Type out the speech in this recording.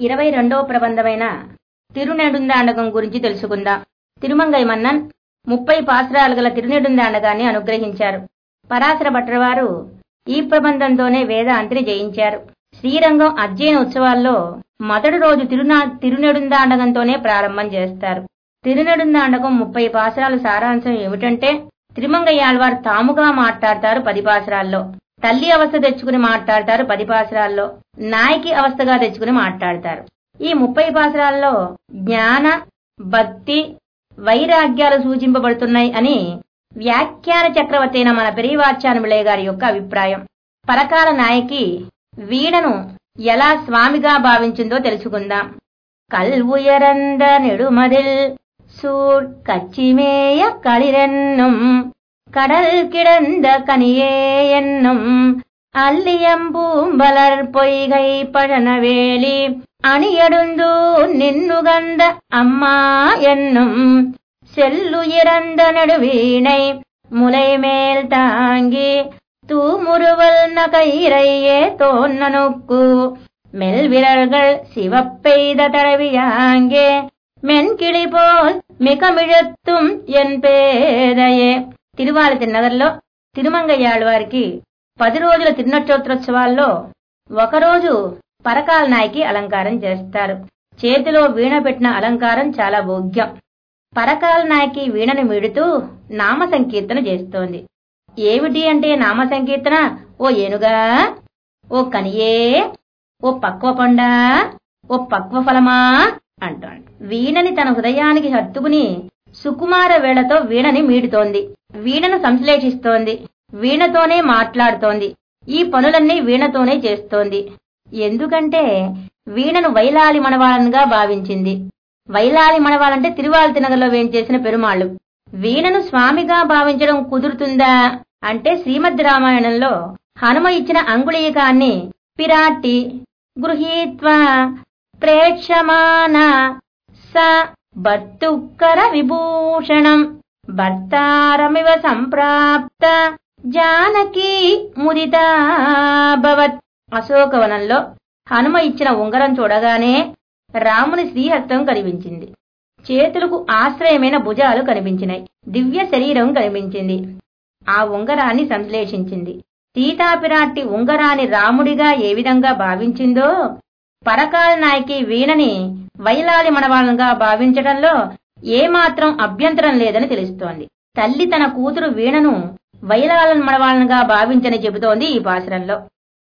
ఇరవై రెండవ ప్రబంధమైన తిరునెడుందాండకం గురించి తెలుసుకుందాం తిరుమంగై మన్నన్ ముప్పై పాసురాలు గల తిరునెడుందాండకాన్ని అనుగ్రహించారు పరాశర భట్రవారు ఈ ప్రబంధంతోనే వేదాంతిని జయించారు శ్రీరంగం అధ్యయన ఉత్సవాల్లో మొదటి రోజు తిరునా తిరునెడుందాండకంతోనే ప్రారంభం చేస్తారు తిరునెడుందాండకం ముప్పై పాసురాల సారాంశం ఏమిటంటే తిరుమంగయ్యాళ్వారు తాముగా మాట్లాడతారు పది పాసురాల్లో తల్లి అవస్థ తెచ్చుకుని మాట్లాడతారు పది పాసురాల్లో నాయకి అవస్థగా తెచ్చుకుని మాట్లాడతారు ఈ ముప్పై పాసురాల్లో జ్ఞాన భక్తి వైరాగ్యాలు సూచింపబడుతున్నాయి అని వ్యాఖ్యాన చక్రవర్తి అయిన మన పెరివాచ్యానులే గారి యొక్క అభిప్రాయం పరకాల నాయకి వీణను ఎలా స్వామిగా భావించిందో తెలుసుకుందాం కల్వుయరంద నెడుమదిల్ சூர் கச்சிமேய களிரென்னும் கடல் கிடந்த கனியே என்னும் அல்லியம்பூம்பலர் பொய்கை பழனவேலி அணியடுந்து நின்னுகந்த அம்மா என்னும் செல்லுயிரந்த நடுவீணை முலை மேல் தாங்கி தூமுருவல் நகைரையே தோன்னனுக்கு மெல்விரல்கள் சிவப்பெய்த தடவியாங்கே மென்கிளி போல் మికమిழత్తుం ఎన్ పేదయే తిరువాల తిన్నగర్లో తిరుమంగయ్యాళ్ళ వారికి పది రోజుల తిరునక్షోత్రోత్సవాల్లో ఒకరోజు పరకాల నాయకి అలంకారం చేస్తారు చేతిలో వీణ పెట్టిన అలంకారం చాలా భోగ్యం పరకాల నాయకి వీణను మీడుతూ నామ సంకీర్తన చేస్తోంది ఏమిటి అంటే నామ సంకీర్తన ఓ ఏనుగా ఓ కనియే ఓ పక్వ పండా ఓ పక్వ ఫలమా అంటాడు వీణని తన హృదయానికి హత్తుకుని సుకుమార వేళతో వీణని మీడుతోంది వీణను సంశ్లేషిస్తోంది వీణతోనే మాట్లాడుతోంది ఈ పనులన్నీ వీణతోనే చేస్తోంది ఎందుకంటే వీణను వైలాలి మనవాళనుగా భావించింది వైలాలి మనవాలంటే తిరువాల తినగలో వేంచేసిన పెరుమాళ్ళు వీణను స్వామిగా భావించడం కుదురుతుందా అంటే శ్రీమద్ రామాయణంలో హనుమ ఇచ్చిన అంగుళీకాన్ని పిరాట్టి గృహీత్వా ప్రేక్షమాన స భర్తుక్కర విభూషణం భర్తారమివ సంప్రాప్త జానకీ ముదితాభవత్ అశోకవనంలో హనుమ ఇచ్చిన ఉంగరం చూడగానే రాముని శ్రీహస్తం కనిపించింది చేతులకు ఆశ్రయమైన భుజాలు కనిపించినాయి దివ్య శరీరం కనిపించింది ఆ ఉంగరాన్ని సంశ్లేషించింది సీతాపిరాట్టి ఉంగరాన్ని రాముడిగా ఏ విధంగా భావించిందో పరకాల నాయకి వీణని వైలాలి మనవాళ్ళంగా భావించడంలో ఏమాత్రం అభ్యంతరం లేదని తెలుస్తోంది తల్లి తన కూతురు వీణను వైలాల మనవాళ్ళంగా భావించని చెబుతోంది ఈ పాశ్రంలో